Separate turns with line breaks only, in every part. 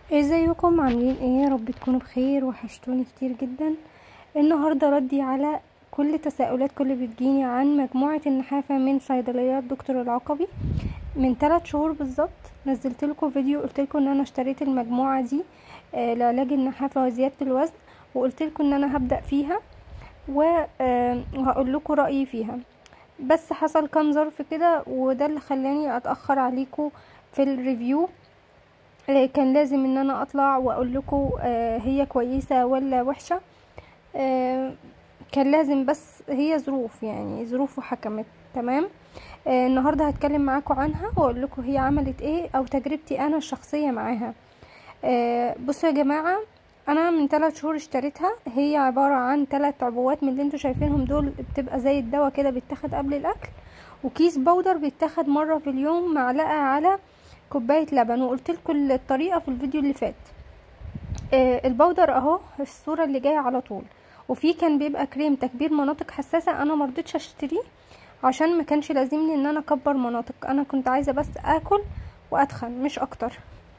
ازيكم عاملين ايه يا رب تكونوا بخير وحشتوني كتير جدا النهارده ردي على كل تساؤلاتكم اللي بتجيني عن مجموعه النحافه من صيدليات دكتور العقبي من ثلاث شهور بالظبط نزلت لكم فيديو قلت لكم ان انا اشتريت المجموعه دي آه لعلاج النحافه وزياده الوزن وقلت لكم ان انا هبدا فيها وهقول لكم رايي فيها بس حصل كام ظرف كده وده اللي خلاني اتاخر عليكم في الريفيو كان لازم ان انا اطلع واقول لكم هي كويسه ولا وحشه كان لازم بس هي ظروف يعني ظروف وحكمت تمام النهارده هتكلم معاكم عنها واقول لكم هي عملت ايه او تجربتي انا الشخصيه معاها بصوا يا جماعه انا من ثلاث شهور اشتريتها هي عباره عن ثلاث عبوات من اللي انتوا شايفينهم دول بتبقى زي الدواء كده بيتاخد قبل الاكل وكيس بودر بيتاخد مره في اليوم معلقه على كوبايه لبن وقلت لكم الطريقه في الفيديو اللي فات آه البودر اهو الصوره اللي جايه على طول وفي كان بيبقى كريم تكبير مناطق حساسه انا مرضتش اشتريه عشان ما كانش لازمني ان انا اكبر مناطق انا كنت عايزه بس اكل واتخن مش اكتر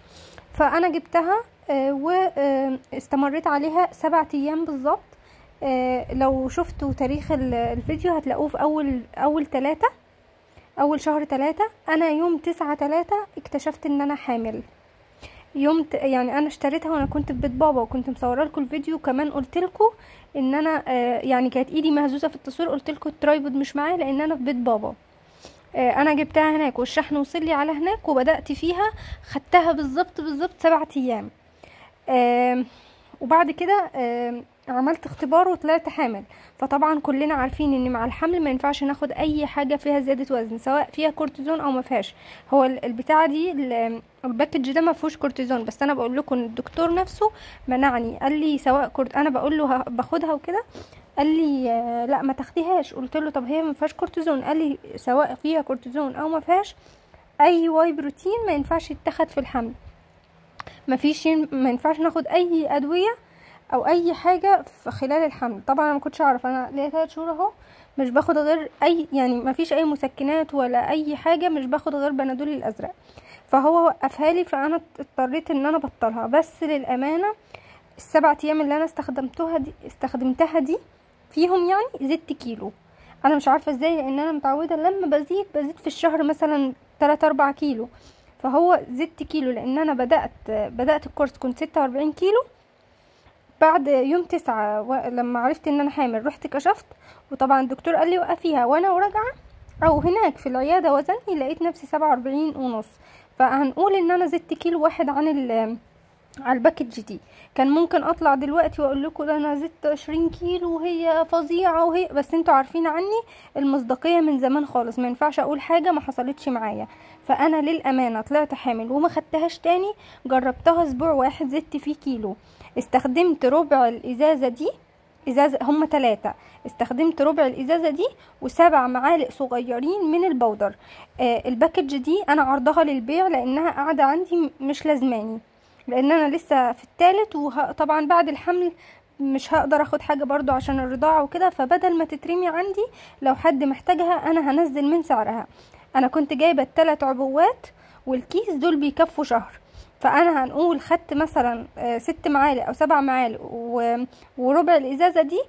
فانا جبتها آه واستمريت عليها سبعة ايام بالظبط آه لو شفتوا تاريخ الفيديو هتلاقوه في اول اول ثلاثة اول شهر ثلاثة انا يوم تسعة ثلاثة اكتشفت ان انا حامل يوم ت... يعني انا اشتريتها وانا كنت في بيت بابا وكنت مصوره لكم الفيديو كمان قلت لكم ان انا آه يعني كانت ايدي مهزوزه في التصوير قلت لكم الترايبود مش معايا لان انا في بيت بابا آه انا جبتها هناك والشحن وصل لي على هناك وبدات فيها خدتها بالظبط بالظبط سبعة ايام آه وبعد كده آه عملت اختبار وطلعت حامل فطبعا كلنا عارفين ان مع الحمل ما ينفعش ناخد اي حاجه فيها زياده وزن سواء فيها كورتيزون او ما فيهاش هو البتاعه دي الباكج ده ما فيهوش كورتيزون بس انا بقول لكم الدكتور نفسه منعني قال لي سواء كورت انا بقول له باخدها وكده قال لي لا ما تاخديهاش قلت له طب هي ما فيهاش كورتيزون قال لي سواء فيها كورتيزون او ما فيهاش اي واي بروتين ما ينفعش يتاخد في الحمل ما فيش ما ينفعش ناخد اي ادويه او اي حاجه في خلال الحمل طبعا انا ما كنتش اعرف انا ليا 3 شهور اهو مش باخد غير اي يعني ما فيش اي مسكنات ولا اي حاجه مش باخد غير بنادول الازرق فهو وقفها لي فانا اضطريت ان انا ابطلها بس للامانه السبع ايام اللي انا استخدمتها دي استخدمتها دي فيهم يعني زدت كيلو انا مش عارفه ازاي لان انا متعوده لما بزيد بزيد في الشهر مثلا 3 4 كيلو فهو زدت كيلو لان انا بدات بدات الكورس كنت 46 كيلو بعد يوم تسعة و... لما عرفت ان انا حامل رحت كشفت وطبعا الدكتور قال لي وقفيها وانا وراجعه او هناك في العياده وزني لقيت نفسي سبعة واربعين ونص فهنقول ان انا زدت كيلو واحد عن ال على الباكج دي كان ممكن اطلع دلوقتي واقول لكم ده انا زدت عشرين كيلو وهي فظيعه وهي بس انتوا عارفين عني المصداقيه من زمان خالص ما ينفعش اقول حاجه ما حصلتش معايا فانا للامانه طلعت حامل وما خدتهاش تاني جربتها اسبوع واحد زدت فيه كيلو استخدمت ربع الازازه دي ازازه هم ثلاثة استخدمت ربع الازازه دي وسبع معالق صغيرين من البودر آه الباكج دي انا عرضها للبيع لانها قاعده عندي مش لازماني لان انا لسه في الثالث وطبعا بعد الحمل مش هقدر اخد حاجه برضو عشان الرضاعه وكده فبدل ما تترمي عندي لو حد محتاجها انا هنزل من سعرها انا كنت جايبه الثلاث عبوات والكيس دول بيكفوا شهر فانا هنقول خدت مثلا ست معالق او سبع معالق وربع الازازه دي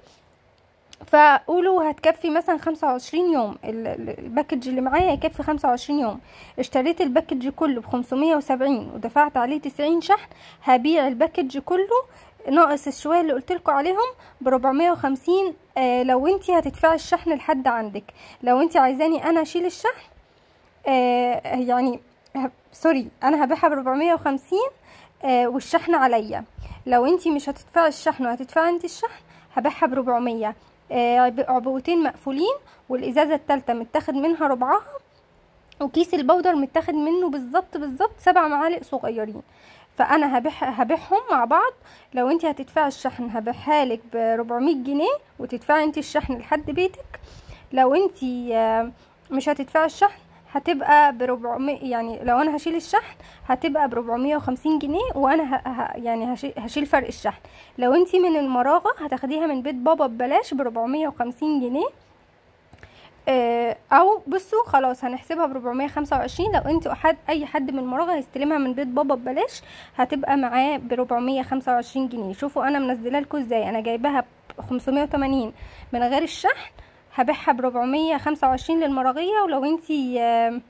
فقولوا هتكفي مثلا خمسة وعشرين يوم الباكج اللي معايا يكفي خمسة وعشرين يوم اشتريت الباكج كله بخمسمية وسبعين ودفعت عليه تسعين شحن هبيع الباكج كله ناقص الشوية اللي قلتلكوا عليهم بربعمية وخمسين آه لو انتي هتدفعي الشحن لحد عندك لو انتي عايزاني انا اشيل الشحن آه يعني سوري انا هبيعها بربعمية وخمسين آه والشحن عليا لو انتي مش هتدفعي الشحن وهتدفعي انتي الشحن هبيعها بربعمية آه عبوتين مقفولين والازازة التالتة متاخد منها ربعها وكيس البودر متاخد منه بالظبط بالظبط سبع معالق صغيرين فانا هبيع هبيعهم مع بعض لو انتي هتدفعي الشحن هبيعها لك ب 400 جنيه وتدفعي انتي الشحن لحد بيتك لو انتي آه مش هتدفعي الشحن هتبقى ب 400 يعني لو انا هشيل الشحن هتبقى ب 450 جنيه وانا ه... ه... يعني هشيل... هشيل فرق الشحن لو انتي من المراغه هتاخديها من بيت بابا ببلاش ب 450 جنيه آه، او بصوا خلاص هنحسبها ب 425 لو انت حد اي حد من مراغه هيستلمها من بيت بابا ببلاش هتبقى معاه ب 425 جنيه شوفوا انا منزله لكم ازاي انا جايباها ب 580 من غير الشحن هبيعها ب 425 للمراغيه ولو انت آه،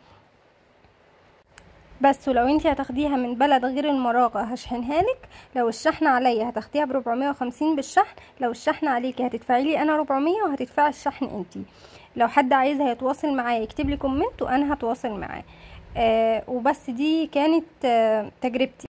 بس ولو انت هتاخديها من بلد غير المراغة هشحنها لك لو الشحن عليا هتاخديها ب 450 بالشحن لو الشحن عليكي هتدفعي لي انا 400 وهتدفعي الشحن انتي لو حد عايزها يتواصل معايا يكتب لي كومنت وانا هتواصل معاه آه وبس دي كانت آه تجربتي